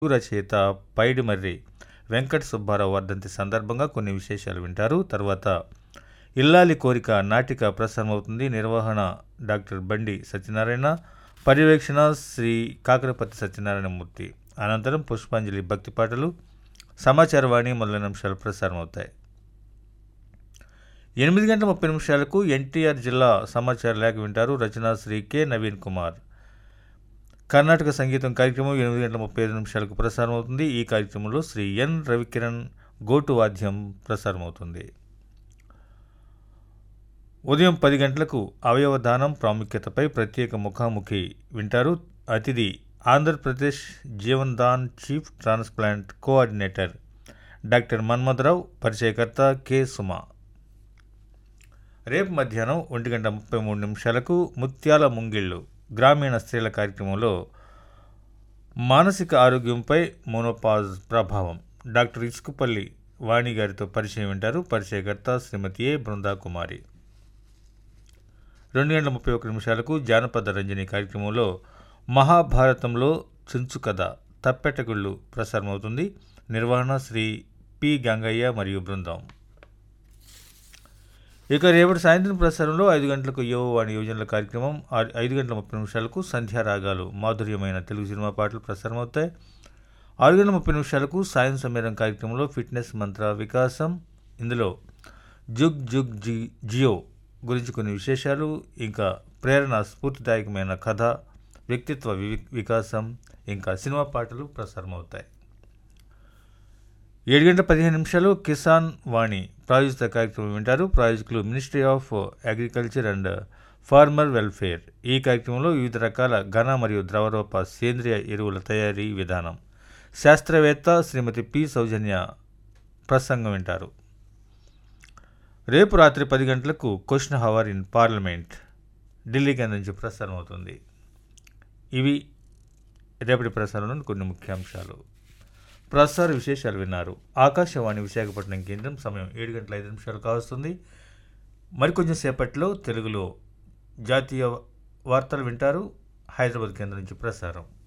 రచయిత పైడిమర్రి వెంకట సుబ్బారావు వర్ధంతి సందర్భంగా కొన్ని విశేషాలు వింటారు తర్వాత ఇల్లాలి కోరిక నాటిక ప్రసారమవుతుంది నిర్వహణ డాక్టర్ బండి సత్యనారాయణ పర్యవేక్షణ శ్రీ కాకరపతి సత్యనారాయణమూర్తి అనంతరం పుష్పాంజలి భక్తి పాటలు సమాచారవాణి మొదలైన అంశాలు ప్రసారమవుతాయి ఎనిమిది గంటల ముప్పై నిమిషాలకు ఎన్టీఆర్ జిల్లా సమాచార లేఖ వింటారు రచన శ్రీ కె నవీన్ కుమార్ కర్ణాటక సంగీతం కార్యక్రమం ఎనిమిది గంటల ముప్పై ఐదు నిమిషాలకు ప్రసారం అవుతుంది ఈ కార్యక్రమంలో శ్రీ ఎన్ రవికిరణ్ గోటు వాద్యం ప్రసారం అవుతుంది ఉదయం పది గంటలకు అవయవ దానం ప్రాముఖ్యతపై ప్రత్యేక ముఖాముఖి వింటారు అతిథి Andhra Pradesh Jeevan Dan chief transplant coordinator doctor Manmatharao పరిచయకర్త కె సుమా రేపు మధ్యాహ్నం ఒంటి గంట ముప్పై మూడు నిమిషాలకు ముత్యాల ముంగిళ్ళు గ్రామీణ స్త్రీల కార్యక్రమంలో మానసిక ఆరోగ్యంపై మోనోపాజ్ ప్రభావం డాక్టర్ ఇసుకుపల్లి వాణి గారితో పరిచయం వింటారు పరిచయకర్త శ్రీమతి ఏ బృందా కుమారి రెండు గంటల ముప్పై ఒక్క నిమిషాలకు జానపద రంజని కార్యక్రమంలో మహాభారతంలో చుంచు కథ తప్పెటగుళ్ళు ప్రసారమవుతుంది నిర్వహణ శ్రీ పి గంగయ్య మరియు బృందం ఇక రేపటి సాయంత్రం ప్రసారంలో ఐదు గంటలకు యువవాణి యోజనల కార్యక్రమం ఆ- ఐదు గంటల ముప్పై నిమిషాలకు సంధ్యారాగాలు మాధుర్యమైన తెలుగు సినిమా పాటలు ప్రసారమవుతాయి ఆరు గంటల ముప్పై నిమిషాలకు సాయం సమీరం కార్యక్రమంలో ఫిట్నెస్ మంత్ర వికాసం ఇందులో జుగ్ జుగ్ జి జియో గురించి కొన్ని విశేషాలు ఇంకా ప్రేరణ స్ఫూర్తిదాయకమైన కథ వ్యక్తిత్వ వి- వికాసం ఇంకా సినిమా పాటలు ప్రసారమవుతాయి ఏడు గంటల పదిహేను నిమిషాలు కిసాన్ వాణి ప్రాయోజిత కార్యక్రమం వింటారు ప్రాయోజకులు ministry of agriculture and farmer welfare ఈ కార్యక్రమంలో వివిధ రకాల ఘన మరియు ద్రవరూప సేంద్రియ ఎరువుల తయారీ విధానం శాస్త్రవేత్త శ్రీమతి పి సౌజన్య ప్రసంగం వింటారు రేపు రాత్రి పది గంటలకు question hour in parliament Delhi కేంద్రం నుంచి ప్రసారం అవుతుంది ఇవి రేపటి ప్రసారంలోని కొన్ని ముఖ్యాంశాలు ప్రసార విశేషాలు విన్నారు ఆకాశవాణి విశాఖపట్నం కేంద్రం సమయం ఏడు గంటల ఐదు నిమిషాలు కావస్తుంది మరికొంచెం సేపట్లో తెలుగులో జాతీయ వార్తలు వింటారు హైదరాబాద్ కేంద్రం నుంచి ప్రసారం